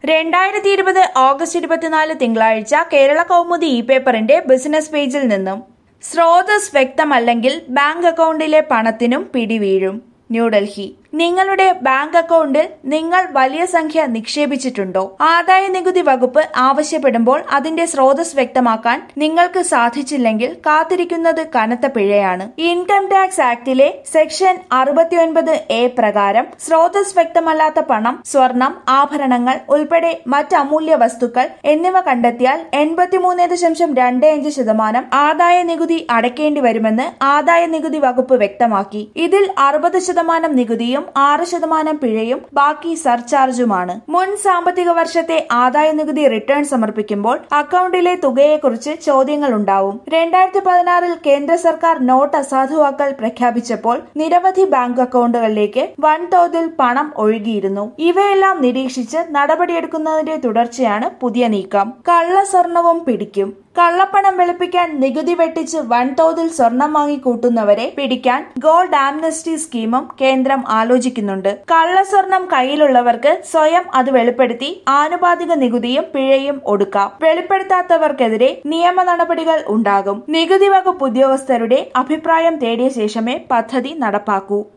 രണ്ടായിരത്തി ഇരുപത് ഓഗസ്റ്റ് ഇരുപത്തിനാല് തിങ്കളാഴ്ച കേരള കൗമുദി ഇ പേപ്പറിന്റെ ബിസിനസ് പേജിൽ നിന്നും സ്രോതസ് വ്യക്തമല്ലെങ്കിൽ ബാങ്ക് അക്കൗണ്ടിലെ പണത്തിനും പിടിവീഴും ന്യൂഡൽഹി നിങ്ങളുടെ ബാങ്ക് അക്കൗണ്ടിൽ നിങ്ങൾ വലിയ സംഖ്യ നിക്ഷേപിച്ചിട്ടുണ്ടോ ആദായ നികുതി വകുപ്പ് ആവശ്യപ്പെടുമ്പോൾ അതിന്റെ സ്രോതസ് വ്യക്തമാക്കാൻ നിങ്ങൾക്ക് സാധിച്ചില്ലെങ്കിൽ കാത്തിരിക്കുന്നത് കനത്ത പിഴയാണ് ഇൻകം ടാക്സ് ആക്ടിലെ സെക്ഷൻ അറുപത്തിയൊൻപത് എ പ്രകാരം സ്രോതസ് വ്യക്തമല്ലാത്ത പണം സ്വർണം ആഭരണങ്ങൾ ഉൾപ്പെടെ മറ്റ് അമൂല്യ വസ്തുക്കൾ എന്നിവ കണ്ടെത്തിയാൽ എൺപത്തിമൂന്ന് ദശാംശം രണ്ട് അഞ്ച് ശതമാനം ആദായ നികുതി അടയ്ക്കേണ്ടി വരുമെന്ന് ആദായ നികുതി വകുപ്പ് വ്യക്തമാക്കി ഇതിൽ അറുപത് ശതമാനം നികുതിയും ആറ് ശതമാനം പിഴയും ബാക്കി സർചാർജുമാണ് മുൻ സാമ്പത്തിക വർഷത്തെ ആദായ നികുതി റിട്ടേൺ സമർപ്പിക്കുമ്പോൾ അക്കൗണ്ടിലെ തുകയെക്കുറിച്ച് ചോദ്യങ്ങൾ ഉണ്ടാവും രണ്ടായിരത്തി പതിനാറിൽ കേന്ദ്ര സർക്കാർ നോട്ട് അസാധുവാക്കൽ പ്രഖ്യാപിച്ചപ്പോൾ നിരവധി ബാങ്ക് അക്കൗണ്ടുകളിലേക്ക് വൻതോതിൽ പണം ഒഴുകിയിരുന്നു ഇവയെല്ലാം നിരീക്ഷിച്ച് നടപടിയെടുക്കുന്നതിന്റെ തുടർച്ചയാണ് പുതിയ നീക്കം കള്ള സ്വർണവും പിടിക്കും കള്ളപ്പണം വെളുപ്പിക്കാൻ നികുതി വെട്ടിച്ച് വൻതോതിൽ സ്വർണം വാങ്ങി കൂട്ടുന്നവരെ പിടിക്കാൻ ഗോൾഡ് ആംനസ്റ്റി സ്കീമും കേന്ദ്രം ആലോചിക്കുന്നുണ്ട് കള്ളസ്വർണം കയ്യിലുള്ളവർക്ക് സ്വയം അത് വെളിപ്പെടുത്തി ആനുപാതിക നികുതിയും പിഴയും ഒടുക്കാം വെളിപ്പെടുത്താത്തവർക്കെതിരെ നിയമ നടപടികൾ ഉണ്ടാകും നികുതി വകുപ്പ് ഉദ്യോഗസ്ഥരുടെ അഭിപ്രായം തേടിയ ശേഷമേ പദ്ധതി നടപ്പാക്കൂ